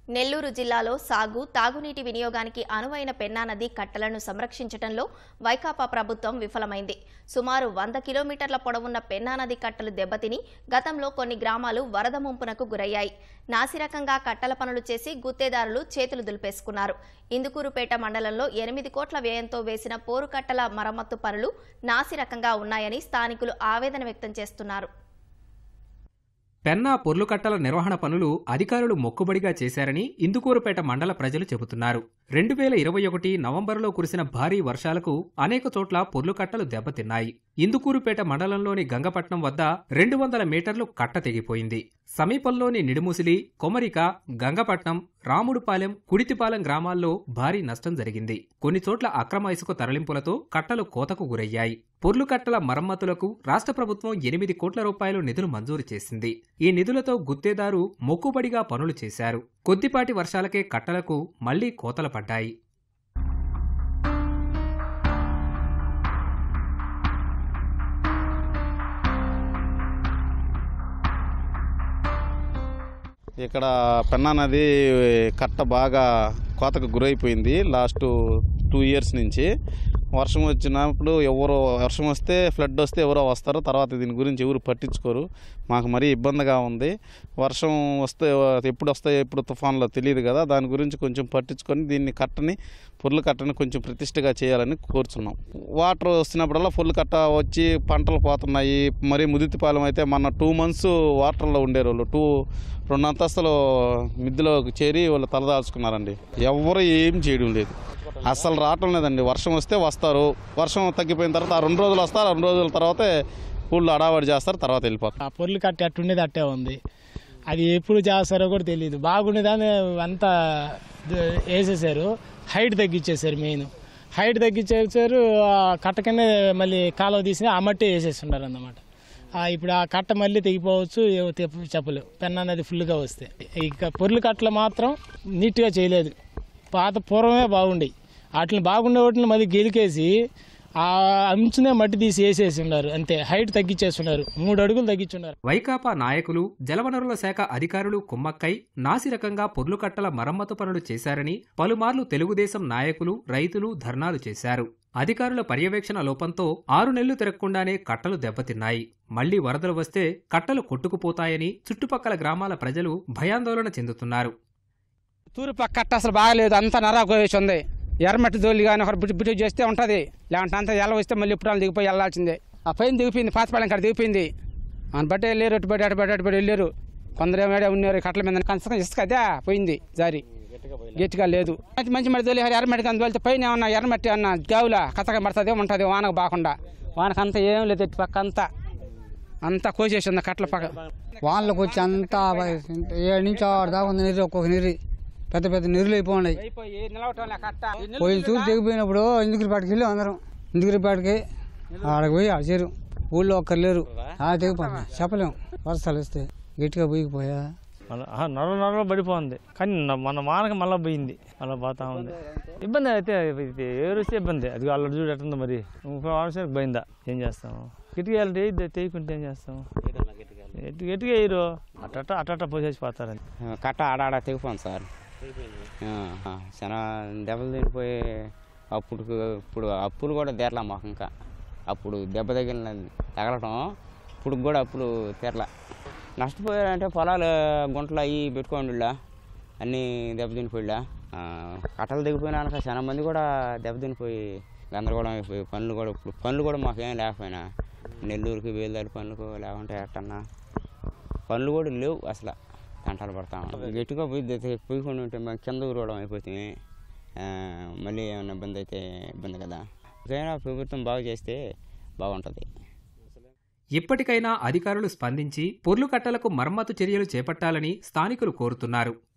నెల్లూరు జిల్లాలో సాగు తాగునీటి వినియోగానికి అనువైన పెన్నా నది కట్టలను సంరక్షించడంలో వైకాపా ప్రభుత్వం విఫలమైంది సుమారు వంద కిలోమీటర్ల పొడవున్న పెన్నా నది కట్టలు దెబ్బతిని గతంలో కొన్ని గ్రామాలు వరద ముంపునకు గురయ్యాయి నాసిరకంగా కట్టల పనులు చేసి గుత్తేదారులు చేతులు దులిపేసుకున్నారు ఇందుకూరుపేట మండలంలో ఎనిమిది కోట్ల వ్యయంతో వేసిన పోరు కట్టల మరమ్మత్తు పనులు నాసిరకంగా ఉన్నాయని స్థానికులు ఆవేదన వ్యక్తం చేస్తున్నారు పెన్నా పొర్లుకట్టల నిర్వహణ పనులు అధికారులు మొక్కుబడిగా చేశారని ఇందుకూరుపేట మండల ప్రజలు చెబుతున్నారు రెండు వేల ఇరవై ఒకటి నవంబరులో కురిసిన భారీ వర్షాలకు అనేక చోట్ల పొర్లుకట్టలు దెబ్బతిన్నాయి ఇందుకూరుపేట మండలంలోని గంగపట్నం వద్ద రెండు వందల మీటర్లు కట్ట తెగిపోయింది సమీపంలోని నిడుముసిలి కొమరిక గంగపట్నం రాముడుపాలెం కుడితిపాలెం గ్రామాల్లో భారీ నష్టం జరిగింది కొన్ని చోట్ల అక్రమ ఇసుక తరలింపులతో కట్టలు కోతకు గురయ్యాయి పొర్లు కట్టల మరమ్మతులకు రాష్ట్ర ప్రభుత్వం ఎనిమిది కోట్ల రూపాయలు నిధులు మంజూరు చేసింది ఈ నిధులతో గుత్తేదారు మొక్కుబడిగా పనులు చేశారు కొద్దిపాటి వర్షాలకే కట్టలకు మళ్లీ కోతలు పడ్డాయి ఇక్కడ పెన్నా నది కట్ట బాగా కోతకు గురైపోయింది లాస్ట్ టూ ఇయర్స్ నుంచి వర్షం వచ్చినప్పుడు ఎవరో వర్షం వస్తే ఫ్లడ్ వస్తే ఎవరో వస్తారు తర్వాత దీని గురించి ఎవరు పట్టించుకోరు మాకు మరీ ఇబ్బందిగా ఉంది వర్షం వస్తే ఎప్పుడు వస్తాయో ఎప్పుడు తుఫాన్లో తెలియదు కదా దాని గురించి కొంచెం పట్టించుకొని దీన్ని కట్టని పొర్లు కట్టని కొంచెం ప్రతిష్టగా చేయాలని కోరుచున్నాం వాటర్ వస్తున్నప్పుడల్లా పొర్లు కట్ట వచ్చి పంటలు పోతున్నాయి మరీ ముదితిపాలెం అయితే మన టూ మంత్స్ వాటర్లో ఉండేవాళ్ళు టూ రెండు అంతస్తులు మిద్దులోకి చేరి వాళ్ళు తలదాల్చుకున్నారండి ఎవరు ఏం చేయడం లేదు అస్సలు రావటం లేదండి వర్షం వస్తే వస్తారు వర్షం తగ్గిపోయిన తర్వాత ఆ రెండు రోజులు వస్తారు ఆ రెండు రోజుల తర్వాతే ఊళ్ళో అడావడి చేస్తారు తర్వాత వెళ్ళిపోతారు ఆ పొర్లు కట్టి అట్టుండేది అట్టే ఉంది అది ఎప్పుడు చేస్తారో కూడా తెలియదు బాగుండేదాన్ని అంతా ద- వేసేసారు హైట్ తగ్గించేశారు మెయిన్ హైట్ తగ్గించేసారు ఆ కట్ట కింద మళ్ళీ కాలువ తీసి ఆ మట్టి వేసేస్తున్నారు అన్నమాట ఆ ఇప్పుడు ఆ కట్ట మళ్ళీ తెగిపోవచ్చు ఏమో తెప్ప- చెప్పలేవు పెన్న అనేది ఫుల్గా వస్తే ఇక పొర్లు కట్టలు మాత్రం నీట్గా చేయలేదు పాత పూర్వమే బాగుండేవి వాటిని బాగుండే వాటిని మళ్ళీ గెలికేసి ఆ అంచునే మట్టి తీసి వేసేసి ఉన్నారు అంతే హైట్ తగ్గించేస్తున్నారు మూడు అడుగులు తగ్గించున్నారు వైకాపా నాయకులు జలవనరుల శాఖ అధికారులు కుమ్మక్కై నాసిరకంగా పొర్లుకట్టల మరమ్మతు పనులు చేశారని పలుమార్లు తెలుగుదేశం నాయకులు రైతులు ధర్నాలు చేశారు అధికారుల పర్యవేక్షణ లోపంతో ఆరు నెలలు తిరగకుండానే కట్టలు దెబ్బతిన్నాయి మళ్లీ వరదలు వస్తే కట్టలు కొట్టుకుపోతాయని చుట్టుపక్కల గ్రామాల ప్రజలు భయాందోళన చెందుతున్నారు తూరు పక్క కట్ట అసలు బాగలేదు అంతా నరాకు వేసి ఉంది ఎర్రమట్టి దోలి కానీ ఒకటి బిట్టు బిట్టు చేస్తే ఉంటుంది లేదంటే అంతా ఎల్ల వస్తే మళ్ళీ ఇప్పుడు దిగిపోయి వెళ్ళాల్సిందే ఆ పైన దిగిపోయింది పాతపాలెం కాడ దిగిపోయింది అని బట్టి వెళ్ళారు అటు బట్టి అటు బట్టి అటు బట్టి వెళ్ళారు కొందరు ఏమేడే ఉన్నారు ఈ కట్టల మీద కనీసం ఇసుక అదే పోయింది జారి గట్టిగా లేదు మంచి మంచి మట్టి తోలి ఎర్రమట్టి కానీ తోలితే పైన ఏమన్నా ఎర్రమట్టి అన్న గావులా కథగా పడుతుంది ఉంటుంది వానకు బాకుండా వానకంతా ఏం లేదు ఇటు పక్క అంతా అంతా కోసేసి ఉంది కట్టల పక్క వాళ్ళకి వచ్చి అంతా ఏడు నుంచి ఆరు దాకా ఉంది నీరు ఒక్కొక్క నీరు పెద్ద పెద్ద నీరులు అయిపోయినాయి అయిపోయి నిలవటం కట్ట పోయి చూసి దిగిపోయినప్పుడు ఇందుకురిపాటికి వెళ్ళి అందరం ఇందుకురిపాటికి ఆడకి పోయి ఆడ చేరు ఊళ్ళో ఒక్కరు లేరు ఆ దిగిపోయినా చెప్పలేం వర్షాలు వస్తే గట్టిగా పోయిపోయా మన ఆహా, నడవ నడవ పడిపోయింది కానీ న- మన వానకి మళ్ళీ పోయింది మళ్ళీ పోతా ఉంది ఇబ్బంది అయితే ఇది ఏరుస్తే ఇబ్బంది అది అల్లడి చూడు ఎట్టుందో మరి ఇంకో అవసరం పోయిందా ఏం చేస్తాము కిటికీలు తెయ్యి తెయ్యకుంటే ఏం చేస్తాము ఎటు ఎటుగా వేయరు అట్ట అట్ట పోసేసి పోతారని కట్ట ఆడాడ తెగిపోయింది సార్ ఆ, చాలా దెబ్బలు తినిపోయి అప్పుడు ఇప్పుడు అప్పులు కూడా తీరలా మాకు ఇంకా అప్పుడు దెబ్బ తగిలిన తగలటం ఇప్పుడు కూడా అప్పులు తీరలా నష్టపోయారంటే పొలాలు గుంటలు అవి పెట్టుకోండి అన్నీ దెబ్బతినిపోయిలా కట్టలు దిగిపోయినాక చాలా మంది కూడా దెబ్బతినిపోయి గందరగోళం అయిపోయి పనులు కూడా ఇప్పుడు పనులు కూడా మాకేం లేకపోయినా నెల్లూరుకి వేలుదారి పనులకు లేకుంటే ఎట్టన్నా పనులు కూడా లేవు అసలు తంటాలు పడతాం గట్టిగా పోయి పోయకుండా ఉంటే మేము కింద ఊరవడం అయిపోతుంది ఆ, మళ్ళీ ఏమైనా ఇబ్బంది అయితే ఇబ్బంది కదా ఇకైనా ప్రభుత్వం బాగా చేస్తే బాగుంటుంది ఇప్పటికైనా అధికారులు స్పందించి పొర్లు కట్టలకు మరమ్మతు చర్యలు చేపట్టాలని స్థానికులు కోరుతున్నారు